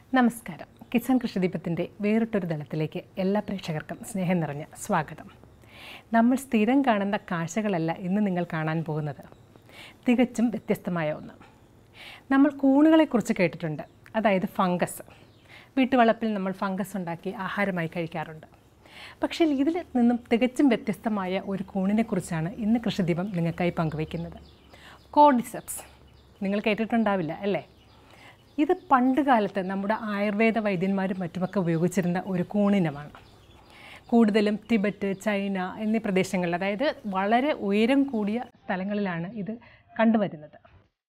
നമസ്കാരം കിച്ചൺ കൃഷിദീപത്തിൻ്റെ വേറിട്ടൊരു തലത്തിലേക്ക് എല്ലാ പ്രേക്ഷകർക്കും സ്നേഹം നിറഞ്ഞ സ്വാഗതം നമ്മൾ സ്ഥിരം കാണുന്ന കാഴ്ചകളല്ല ഇന്ന് നിങ്ങൾ കാണാൻ പോകുന്നത് തികച്ചും വ്യത്യസ്തമായ ഒന്ന് നമ്മൾ കൂണുകളെക്കുറിച്ച് കേട്ടിട്ടുണ്ട് അതായത് ഫംഗസ് വീട്ടുവളപ്പിൽ നമ്മൾ ഫംഗസ് ഉണ്ടാക്കി ആഹാരമായി കഴിക്കാറുണ്ട് പക്ഷേ ഇതിൽ നിന്നും തികച്ചും വ്യത്യസ്തമായ ഒരു കൂണിനെക്കുറിച്ചാണ് ഇന്ന് കൃഷിദീപം നിങ്ങൾക്കായി പങ്കുവയ്ക്കുന്നത് കോഡിസെപ്സ് നിങ്ങൾ കേട്ടിട്ടുണ്ടാവില്ല അല്ലേ ഇത് പണ്ട് കാലത്ത് നമ്മുടെ ആയുർവേദ വൈദ്യന്മാരും മറ്റുമൊക്കെ ഉപയോഗിച്ചിരുന്ന ഒരു കൂണിനമാണ് കൂടുതലും തിബറ്റ് ചൈന എന്നീ പ്രദേശങ്ങളിൽ അതായത് വളരെ ഉയരം കൂടിയ സ്ഥലങ്ങളിലാണ് ഇത് കണ്ടുവരുന്നത്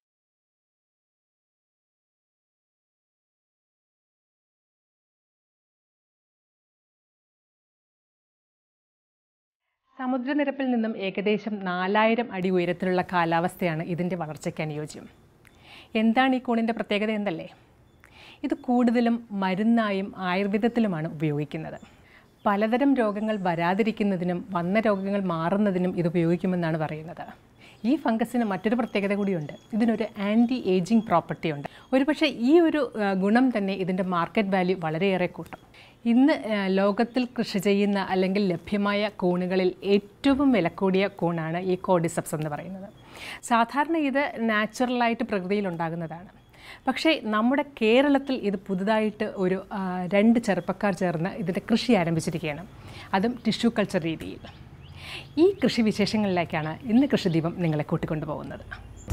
സമുദ്രനിരപ്പിൽ നിന്നും ഏകദേശം നാലായിരം അടി ഉയരത്തിലുള്ള കാലാവസ്ഥയാണ് ഇതിൻ്റെ വളർച്ചയ്ക്ക് അനുയോജ്യം എന്താണ് ഈ കൂണിൻ്റെ പ്രത്യേകത എന്തല്ലേ ഇത് കൂടുതലും മരുന്നായും ആയുർവേദത്തിലുമാണ് ഉപയോഗിക്കുന്നത് പലതരം രോഗങ്ങൾ വരാതിരിക്കുന്നതിനും വന്ന രോഗങ്ങൾ മാറുന്നതിനും ഇത് ഉപയോഗിക്കുമെന്നാണ് പറയുന്നത് ഈ ഫംഗസിന് മറ്റൊരു പ്രത്യേകത കൂടിയുണ്ട് ഇതിനൊരു ആൻറ്റി ഏജിങ് പ്രോപ്പർട്ടി ഉണ്ട് ഒരുപക്ഷെ ഈ ഒരു ആ, ഗുണം തന്നെ ഇതിൻ്റെ മാർക്കറ്റ് വാല്യൂ വളരെയേറെ കൂട്ടും ഇന്ന് ആ, ലോകത്തിൽ കൃഷി ചെയ്യുന്ന അല്ലെങ്കിൽ ലഭ്യമായ കൂണുകളിൽ ഏറ്റവും വിലക്കൂടിയ കൂണാണ് ഈ കോഡിസപ്സ് എന്ന് പറയുന്നത് സാധാരണ ഇത് നാച്ചുറലായിട്ട് പ്രകൃതിയിൽ ഉണ്ടാകുന്നതാണ് പക്ഷേ നമ്മുടെ കേരളത്തിൽ ഇത് പുതുതായിട്ട് ഒരു ആ, രണ്ട് ചെറുപ്പക്കാർ ചേർന്ന് ഇതിൻ്റെ കൃഷി ആരംഭിച്ചിരിക്കുകയാണ് അതും ടിഷ്യൂ കൾച്ചർ രീതിയിൽ ഈ കൃഷി വിശേഷങ്ങളിലേക്കാണ് ഇന്ന് കൃഷിദീപം നിങ്ങളെ കൂട്ടിക്കൊണ്ടുപോകുന്നത്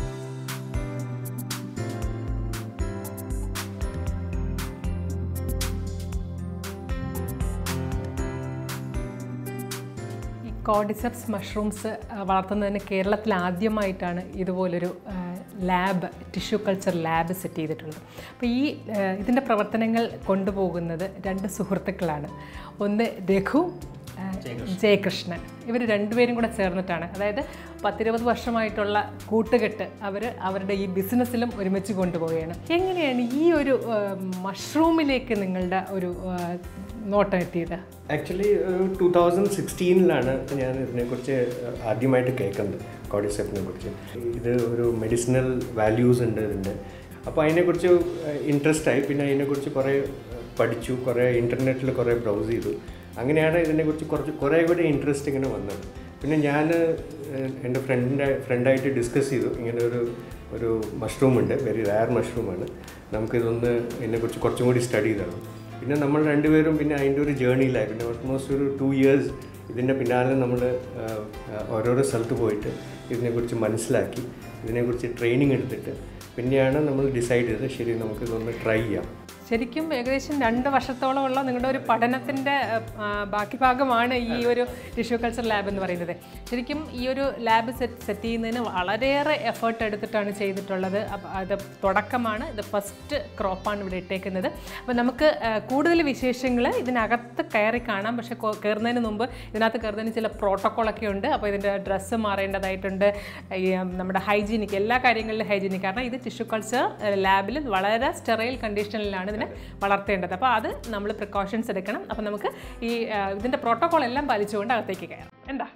ഈ കോഡിസെപ്സ് മഷ്റൂംസ് വളർത്തുന്നതിന് കേരളത്തിൽ ആദ്യമായിട്ടാണ് ഇതുപോലൊരു lab tissue culture lab set ചെയ്തിട്ടുള്ളത് അപ്പോൾ ഈ ആ, ഇതിൻ്റെ പ്രവർത്തനങ്ങൾ കൊണ്ടുപോകുന്നത് രണ്ട് സുഹൃത്തുക്കളാണ് ഒന്ന് രഘു ആ, ജയകൃഷ്ണൻ ഇവർ രണ്ടുപേരും കൂടെ ചേർന്നിട്ടാണ് അതായത് പത്തിരുപത് വർഷമായിട്ടുള്ള കൂട്ടുകെട്ട് അവർ അവരുടെ ഈ ബിസിനസ്സിലും ഒരുമിച്ച് കൊണ്ടുപോവുകയാണ് എങ്ങനെയാണ് ഈ ഒരു ആ, മഷ്റൂമിലേക്ക് നിങ്ങളുടെ ഒരു ആ, നോട്ടം എത്തിയത് ആക്ച്വലി ഒരു ടൂ തൗസൻഡ് സിക്സ്റ്റീനിലാണ് ഞാൻ ഇതിനെക്കുറിച്ച് ആദ്യമായിട്ട് കേൾക്കുന്നത് കോഡിസെപ്പിനെ കുറിച്ച് ഇത് ഒരു മെഡിസിനൽ വാല്യൂസ് ഉണ്ട് ഇതിൻ്റെ അപ്പോൾ അതിനെക്കുറിച്ച് ഇൻട്രസ്റ്റ് ആയി പിന്നെ അതിനെക്കുറിച്ച് കുറേ പഠിച്ചു കുറേ ഇൻ്റർനെറ്റിൽ കുറേ ബ്രൗസ് ചെയ്തു അങ്ങനെയാണ് ഇതിനെക്കുറിച്ച് കുറച്ച് കുറേ കൂടി ഇൻട്രസ്റ്റ് ഇങ്ങനെ വന്നത് പിന്നെ ഞാൻ എൻ്റെ ഫ്രണ്ടിൻ്റെ ഫ്രണ്ടായിട്ട് ഡിസ്കസ് ചെയ്തു ഇങ്ങനെ ഒരു ഒരു മഷ്റൂം ഉണ്ട് വെരി റയർ മഷ്റൂമാണ് നമുക്കിതൊന്ന് ഇതിനെക്കുറിച്ച് കുറച്ചും കൂടി സ്റ്റഡി ചെയ്തണം പിന്നെ നമ്മൾ രണ്ടുപേരും പിന്നെ അതിൻ്റെ ഒരു ജേണിയിലായി പിന്നെ ഓൾമോസ്റ്റ് ഒരു ടു ഇയേഴ്സ് ഇതിൻ്റെ പിന്നാലെ നമ്മൾ ഓരോരോ സ്ഥലത്ത് പോയിട്ട് ഇതിനെക്കുറിച്ച് മനസ്സിലാക്കി ഇതിനെക്കുറിച്ച് ട്രെയിനിങ് എടുത്തിട്ട് പിന്നെയാണ് നമ്മൾ ഡിസൈഡ് ചെയ്തത് ശരി നമുക്ക് ഇതൊന്ന് ട്രൈ ചെയ്യാം ശരിക്കും ഏകദേശം രണ്ട് വർഷത്തോളമുള്ള നിങ്ങളുടെ ഒരു പഠനത്തിൻ്റെ ബാക്കി ഭാഗമാണ് ഈ ഒരു ടിഷ്യൂ കൾച്ചർ ലാബ് എന്ന് പറയുന്നത് ശരിക്കും ഈ ഒരു ലാബ് സെറ്റ് സെറ്റ് ചെയ്യുന്നതിന് വളരെയേറെ എഫേർട്ട് എടുത്തിട്ടാണ് ചെയ്തിട്ടുള്ളത് അപ്പോൾ അത് തുടക്കമാണ് ഇത് ഫസ്റ്റ് ക്രോപ്പാണ് ഇവിടെ ഇട്ടേക്കുന്നത് അപ്പോൾ നമുക്ക് ആ, കൂടുതൽ വിശേഷങ്ങൾ ഇതിനകത്ത് കയറി കാണാം പക്ഷേ കൊ- കയറുന്നതിന് മുമ്പ് ഇതിനകത്ത് കയറുന്നതിന് ചില പ്രോട്ടോക്കോളൊക്കെ ഉണ്ട് അപ്പോൾ ഇതിൻ്റെ ഡ്രസ്സ് മാറേണ്ടതായിട്ടുണ്ട് ഈ ഉം, നമ്മുടെ ഹൈജീനിക് എല്ലാ കാര്യങ്ങളിലും ഹൈജീനിക് കാരണം ഇത് ടിഷ്യൂ കൾച്ചർ ലാബിൽ വളരെ സ്റ്റെറൈൽ കണ്ടീഷനിലാണ് ഇതിനെ വളർത്തേണ്ടത് അപ്പോൾ അത് നമ്മൾ പ്രിക്കോഷൻസ് എടുക്കണം അപ്പോൾ നമുക്ക് ഈ ആ, ഇതിൻ്റെ പ്രോട്ടോകോൾ എല്ലാം പാലിച്ചുകൊണ്ട് അകത്തേക്ക് കയറാം എന്താ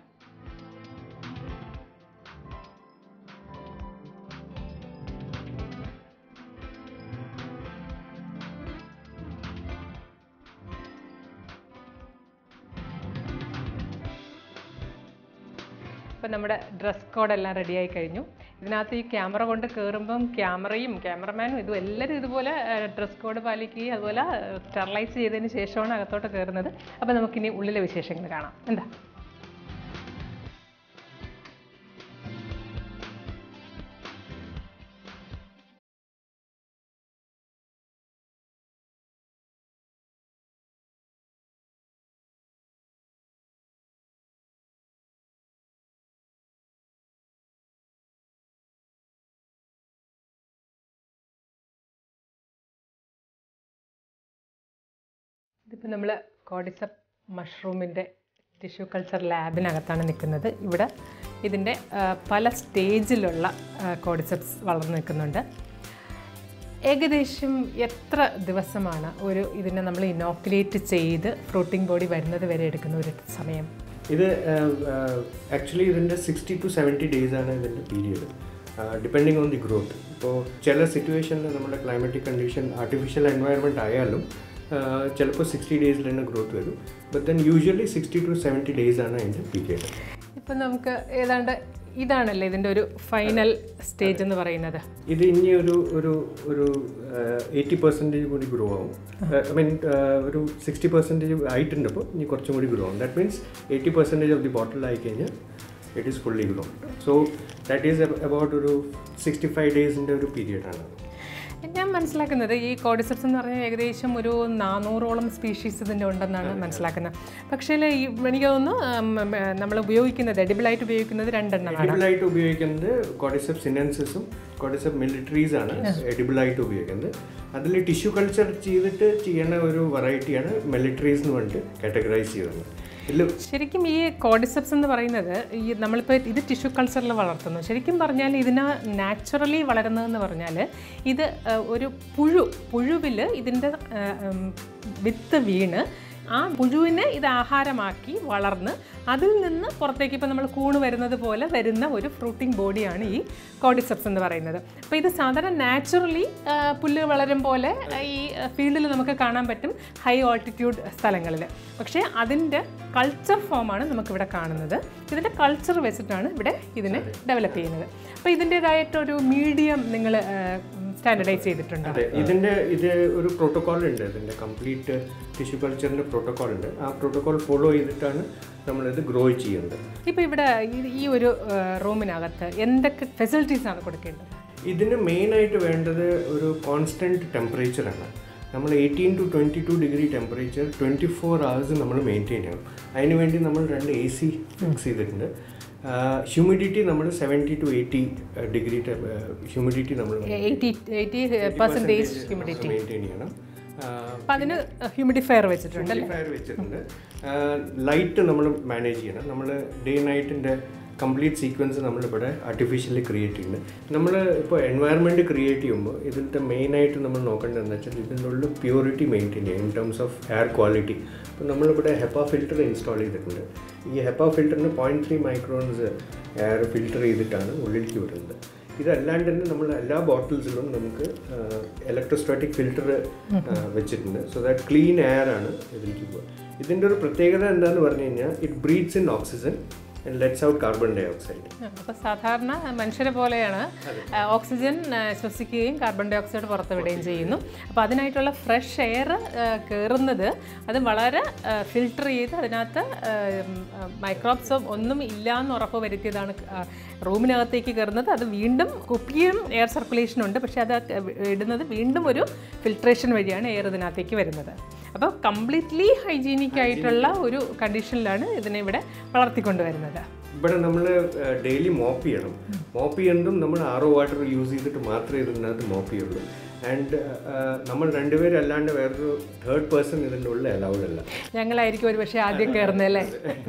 ഇപ്പം നമ്മുടെ ഡ്രസ് കോഡ് എല്ലാം റെഡിയായി കഴിഞ്ഞു ഇതിനകത്ത് ഈ ക്യാമറ കൊണ്ട് കയറുമ്പം ക്യാമറയും ക്യാമറമാനും ഇതും എല്ലാവരും ഇതുപോലെ ഡ്രസ് കോഡ് പാലിക്കുകയും അതുപോലെ സ്റ്റെറിലൈസ് ചെയ്തതിന് ശേഷമാണ് അകത്തോട്ട് കയറുന്നത് അപ്പോൾ നമുക്കിനി ഉള്ളിലെ വിശേഷങ്ങൾ കാണാം എന്താ ഇതിപ്പോൾ നമ്മൾ കോഡിസപ്പ് മഷ്റൂമിൻ്റെ ടിഷ്യൂ കൾച്ചർ ലാബിനകത്താണ് നിൽക്കുന്നത് ഇവിടെ ഇതിൻ്റെ ആ, പല സ്റ്റേജിലുള്ള കോഡിസപ്സ് വളർന്നു നിൽക്കുന്നുണ്ട് ഏകദേശം എത്ര ദിവസമാണ് ഒരു ഇതിനെ നമ്മൾ ഇനോക്കുലേറ്റ് ചെയ്ത് ഫ്രൂട്ടിംഗ് ബോഡി വരുന്നത് വരെ എടുക്കുന്ന ഒരു സമയം ഇത് ആക്ച്വലി ഇതിൻ്റെ സിക്സ്റ്റി ടു സെവൻറ്റി ഡേയ്സ് ആണ് ഇതിൻ്റെ period depending on the growth ഇപ്പോൾ ചില സിറ്റുവേഷനിൽ നമ്മുടെ ക്ലൈമറ്റിക് കണ്ടീഷൻ ആർട്ടിഫിഷ്യൽ എൻവയറമെൻറ്റ് ആയാലും ചിലപ്പോൾ സിക്സ്റ്റി ഡേയ്സിൽ തന്നെ ഗ്രോത്ത് വരും but then usually sixty to seventy days ആണ് അതിൻ്റെ പീരിയഡ് ഇപ്പം നമുക്ക് ഏതാണ്ട് ഇതാണല്ലേ ഇതിൻ്റെ ഒരു ഫൈനൽ സ്റ്റേജ് എന്ന് പറയുന്നത് ഇത് ഇനി ഒരു ഒരു ഒരു എയ്റ്റി പെർസെൻറ്റേജ് കൂടി ഗ്രോ ആവും ഐ മീൻ ഒരു സിക്സ്റ്റി പെർസെൻറ്റേജ് ആയിട്ടുണ്ട് ഇപ്പോൾ ഇനി കുറച്ചും കൂടി ഗ്രോ ആവും that means eighty percentage of the bottle ആയി കഴിഞ്ഞാൽ it is fully grow so that is about ഒരു സിക്സ്റ്റി ഫൈവ് ഡേയ്സിൻ്റെ ഒരു പീരിയഡാണ് ഞാൻ മനസ്സിലാക്കുന്നത് ഈ കോഡിസെപ്സ് എന്ന് പറഞ്ഞാൽ ഏകദേശം ഒരു നാനൂറോളം സ്പീഷീസ് ഇതിൻ്റെ ഉണ്ടെന്നാണ് മനസ്സിലാക്കുന്നത് പക്ഷേ ഈ എനിക്ക് തോന്നുന്നു നമ്മൾ ഉപയോഗിക്കുന്നത് എഡിബിളായിട്ട് ഉപയോഗിക്കുന്നത് രണ്ടെണ്ണമാണ് എഡിബിളായിട്ട് ഉപയോഗിക്കുന്നത് കോഡിസെപ്പ് സിനൻസസും കോഡിസെപ്പ് മിലിറ്ററീസ് ആണ് എഡിബിളായിട്ട് ഉപയോഗിക്കുന്നത് അതിൽ ടിഷ്യൂ കൾച്ചർ ചെയ്തിട്ട് ചെയ്യുന്ന ഒരു വെറൈറ്റിയാണ് മിലിറ്ററീസ് എന്ന് പറഞ്ഞിട്ട് കാറ്റഗറൈസ് ചെയ്തത് ഇതിൽ ശരിക്കും ഈ കോഡിസെപ്സ് എന്ന് പറയുന്നത് ഈ നമ്മളിപ്പോൾ ഇത് ടിഷ്യൂ കൾച്ചറിൽ വളർത്തുന്നു ശരിക്കും പറഞ്ഞാൽ ഇതിന് നാച്ചുറലി വളരുന്നതെന്ന് പറഞ്ഞാൽ ഇത് ആ, ഒരു പുഴു പുഴുവിൽ ഇതിൻ്റെ ആ, ഉം, വിത്ത് വീണ് ആ പുഴുവിനെ ഇത് ആഹാരമാക്കി വളർന്ന് അതിൽ നിന്ന് പുറത്തേക്ക് ഇപ്പോൾ നമ്മൾ കൂണ് വരുന്നത് പോലെ വരുന്ന ഒരു ഫ്രൂട്ടിംഗ് ബോഡിയാണ് ഈ കോഡിസെപ്സ് എന്ന് പറയുന്നത് അപ്പോൾ ഇത് സാധാരണ നാച്ചുറലി പുല്ല് വളരും പോലെ ആ, ഈ ഫീൽഡിൽ നമുക്ക് കാണാൻ പറ്റും ഹൈ ഓൾട്ടിറ്റ്യൂഡ് സ്ഥലങ്ങളിൽ പക്ഷേ അതിൻ്റെ കൾച്ചർ ഫോമാണ് നമുക്കിവിടെ കാണുന്നത് ഇതിൻ്റെ കൾച്ചർ വെച്ചിട്ടാണ് ഇവിടെ ഇതിനെ ഡെവലപ്പ് ചെയ്യുന്നത് അപ്പോൾ ഇതിൻ്റേതായിട്ടൊരു മീഡിയം നിങ്ങൾ സ്റ്റാൻഡർഡൈസ് ചെയ്തിട്ടുണ്ട് അതെ ഇതിൻ്റെ ഇത് ഒരു പ്രോട്ടോകോൾ ഉണ്ട് ഇതിൻ്റെ കംപ്ലീറ്റ് ടിഷ്യൂ കൾച്ചറിൻ്റെ പ്രോട്ടോകോൾ ഉണ്ട് ആ പ്രോട്ടോകോൾ ഫോളോ ചെയ്തിട്ടാണ് നമ്മളിത് ഗ്രോ ചെയ്യുന്നത് ഇപ്പോൾ ഇവിടെ ഈ- ഈ ഒരു റൂമിനകത്ത് എന്തൊക്കെ ഫെസിലിറ്റീസ് ആണ് കൊടുക്കേണ്ടത് ഇതിന് മെയിനായിട്ട് വേണ്ടത് ഒരു കോൺസ്റ്റൻറ്റ് ടെമ്പറേച്ചറാണ് നമ്മൾ eighteen to twenty two degree temperature twenty four hours നമ്മൾ മെയിൻറ്റെയിൻ ചെയ്യണം അതിന് വേണ്ടി നമ്മൾ രണ്ട് എ സി ഫിക്സ് ചെയ്തിട്ടുണ്ട് ഹ്യൂമിഡിറ്റി നമ്മൾ seventy to eighty degree humidity നമ്മൾ eighty eighty percentage humidity maintain ചെയ്യണം ആ, അപ്പോൾ അതിന് ഹ്യൂമിഡിഫയർ വെച്ചിട്ടുണ്ട് അല്ലേ ഫയർ വെച്ചിട്ടുണ്ട് ലൈറ്റ് നമ്മൾ മാനേജ് ചെയ്യണം നമ്മൾ ഡേ നൈറ്റിൻ്റെ കംപ്ലീറ്റ് സീക്വൻസ് നമ്മളിവിടെ ആർട്ടിഫിഷ്യലി ക്രിയേറ്റ് ചെയ്യുന്നത് നമ്മൾ ഇപ്പോൾ എൻവയറമെൻറ്റ് ക്രിയേറ്റ് ചെയ്യുമ്പോൾ ഇതിൻ്റെ മെയിനായിട്ട് നമ്മൾ നോക്കേണ്ടതെന്ന് വെച്ചാൽ ഇതിൻ്റെ ഉള്ളിൽ പ്യൂരിറ്റി മെയിൻറ്റെയിൻ ചെയ്യുക in terms of air quality അപ്പോൾ നമ്മളിവിടെ ഹെപ്പ ഫിൽറ്റർ ഇൻസ്റ്റാൾ ചെയ്തിട്ടുണ്ട് ഈ ഹെപ്പ ഫിൽറ്ററിന് point three microns air filter ചെയ്തിട്ടാണ് ഉള്ളിലേക്ക് വരുന്നത് ഇതല്ലാണ്ട് തന്നെ നമ്മൾ എല്ലാ ബോട്ടിൽസിലും നമുക്ക് ഇലക്ട്രോസ്റ്റാറ്റിക് ഫിൽറ്റർ വെച്ചിട്ടുണ്ട് സോ ദാറ്റ് ക്ലീൻ എയർ ആണ് ഇതിലേക്ക് പോകുക ഇതിൻ്റെ ഒരു പ്രത്യേകത എന്താന്ന് പറഞ്ഞു കഴിഞ്ഞാൽ it breathes in oxygen and lets out carbon dioxide അപ്പോൾ സാധാരണ മനുഷ്യരെ പോലെയാണ് ആ, ഓക്സിജൻ ആ, ശ്വസിക്കുകയും കാർബൺ ഡൈ ഓക്സൈഡ് പുറത്തുവിടുകയും ചെയ്യുന്നു അപ്പോൾ അതിനായിട്ടുള്ള ഫ്രഷ് എയർ കയറുന്നത് അത് വളരെ ഫിൽട്ടർ ചെയ്ത് അതിനകത്ത് മൈക്രോബ്സ് ഒന്നും ഇല്ല എന്ന് ഉറപ്പ് വരുത്തിയതാണ് ആ, റൂമിനകത്തേക്ക് കയറുന്നത് അത് വീണ്ടും കുപ്പിയും എയർ സർക്കുലേഷൻ ഉണ്ട് പക്ഷേ അത് ഇടുന്നത് വീണ്ടും ഒരു ഫിൽട്രേഷൻ വഴിയാണ് എയർ ഇതിനകത്തേക്ക് വരുന്നത് അപ്പോൾ കംപ്ലീറ്റ്ലി ഹൈജീനിക് ആയിട്ടുള്ള ഒരു കണ്ടീഷനിലാണ് ഇതിനെ ഇവിടെ വളർത്തിക്കൊണ്ടുവരുന്നത് ഇവിടെ നമ്മൾ ഡെയിലി മോപ്പ് ചെയ്യണം മോപ്പ് ചെയ്യുന്നതും നമ്മൾ ആറോ വാട്ടർ യൂസ് ചെയ്തിട്ട് മാത്രമേ ഇതിനകത്ത് മോപ്പ് ചെയ്യുള്ളൂ ആൻഡ് നമ്മൾ രണ്ടുപേരും അല്ലാണ്ട് വേറൊരു തേർഡ് പേഴ്സൺ ഇതിൻ്റെ ഉള്ളിൽ അലൗഡ് അല്ല ഞങ്ങളായിരിക്കും ഒരു പക്ഷേ ആദ്യം കയറുന്നത് അല്ലേ